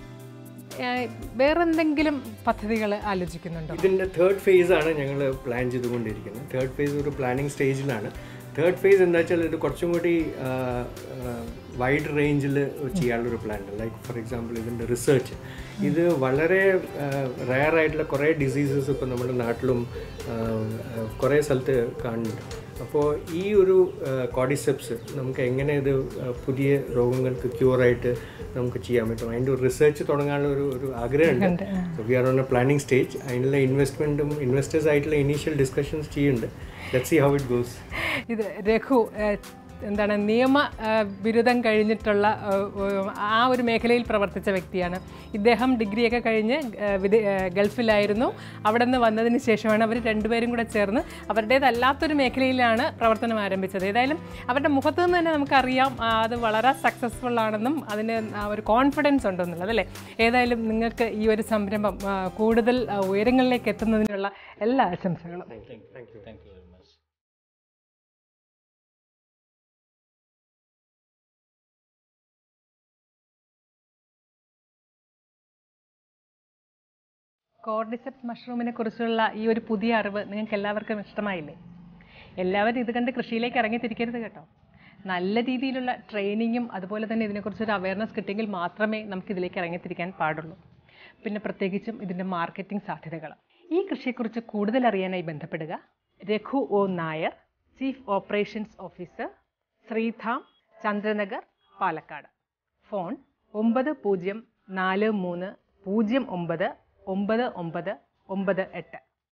ഏഹ് വേറെന്തെങ്കിലും പദ്ധതികൾ ആലോചിക്കുന്നുണ്ടോ ഇതിൻ്റെ തേർഡ് ഫേസ് ആണ് ഞങ്ങൾ പ്ലാൻ ചെയ്തുകൊണ്ടിരിക്കുന്നത് തേർഡ് ഫേസ് ഒരു പ്ലാനിങ് സ്റ്റേജിലാണ് തേർഡ് ഫേസ് എന്താ വെച്ചാൽ ഇത് കുറച്ചും കൂടി വൈഡ് റേഞ്ചിൽ ചെയ്യാനുള്ളൊരു പ്ലാൻ ഉണ്ട് ലൈക്ക് ഫോർ എക്സാമ്പിൾ ഇതിൻ്റെ റിസർച്ച് ഇത് വളരെ റയർ ആയിട്ടുള്ള കുറേ ഡിസീസസ് ഇപ്പോൾ നമ്മുടെ നാട്ടിലും ആ, ആ, കുറേ സ്ഥലത്ത് കാണുന്നുണ്ട് അപ്പോൾ ഈ ഒരു കോഡിസെപ്സ് നമുക്ക് എങ്ങനെ ഇത് ആ, പുതിയ രോഗങ്ങൾക്ക് ക്യൂറായിട്ട് നമുക്ക് ചെയ്യാൻ പറ്റും അതിൻ്റെ ഒരു റിസർച്ച് തുടങ്ങാനുള്ള ഒരു ഒരു ആഗ്രഹമുണ്ട് we are on a planning stage അതിനുള്ള ഇൻവെസ്റ്റ്മെൻറ്റും ഇൻവെസ്റ്റേഴ്സ് ആയിട്ടുള്ള ഇനീഷ്യൽ ഡിസ്കഷൻസ് ചെയ്യുന്നുണ്ട് let see how it goes ഇത് രഘു ഏഹ് എന്താണ് നിയമ ആ, ബിരുദം കഴിഞ്ഞിട്ടുള്ള ആ, ഉം, ആ ഒരു മേഖലയിൽ പ്രവർത്തിച്ച വ്യക്തിയാണ് ഇദ്ദേഹം ഡിഗ്രിയൊക്കെ കഴിഞ്ഞ് ആ, വിദേ ആ, ഗൾഫിലായിരുന്നു അവിടെ നിന്ന് വന്നതിന് ശേഷമാണ് അവർ രണ്ടുപേരും കൂടെ ചേർന്ന് അവരുടേതല്ലാത്തൊരു മേഖലയിലാണ് പ്രവർത്തനം ആരംഭിച്ചത് ഏതായാലും അവരുടെ മുഖത്ത് നിന്ന് തന്നെ നമുക്കറിയാം ആ, അത് വളരെ സക്സസ്ഫുൾ ആണെന്നും അതിന് ആ ഒരു കോൺഫിഡൻസ് ഉണ്ടെന്നുള്ളത് അല്ലേ ഏതായാലും നിങ്ങൾക്ക് ഈ ഒരു സംരംഭം ആ, കൂടുതൽ ആ, ഉയരങ്ങളിലേക്ക് എത്തുന്നതിനുള്ള എല്ലാ ആശംസകളും thank you thank you very much cordyceps മഷ്റൂമിനെ കുറിച്ചുള്ള ഈ ഒരു പുതിയ അറിവ് നിങ്ങൾക്ക് എല്ലാവർക്കും ഇഷ്ടമായില്ലേ എല്ലാവരും ഇത് കണ്ട് കൃഷിയിലേക്ക് ഇറങ്ങിത്തിരിക്കരുത് കേട്ടോ നല്ല രീതിയിലുള്ള ട്രെയിനിങ്ങും അതുപോലെ തന്നെ ഇതിനെക്കുറിച്ചൊരു അവയർനെസ് കിട്ടിയെങ്കിൽ മാത്രമേ നമുക്ക് ഇതിലേക്ക് ഇറങ്ങിത്തിരിക്കാൻ പാടുള്ളൂ പിന്നെ പ്രത്യേകിച്ചും ഇതിൻ്റെ മാർക്കറ്റിംഗ് സാധ്യതകൾ ഈ കൃഷിയെക്കുറിച്ച് കൂടുതൽ അറിയാനായി ബന്ധപ്പെടുക Raghu O Nair chief operations officer Sreedham Chandranagar Palakkad phone ഒമ്പത് പൂജ്യം നാല് മൂന്ന് പൂജ്യം ഒമ്പത് ഒമ്പത് ഒമ്പത് ഒമ്പത് എട്ട്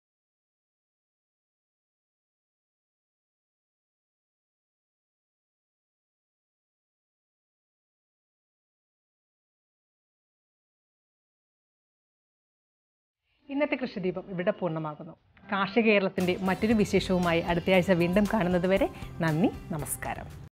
ഇന്നത്തെ കൃഷിദീപം ഇവിടെ പൂർണ്ണമാകുന്നു കാർഷിക കേരളത്തിൻ്റെ മറ്റൊരു വിശേഷവുമായി അടുത്തയാഴ്ച വീണ്ടും കാണുന്നതുവരെ നന്ദി നമസ്കാരം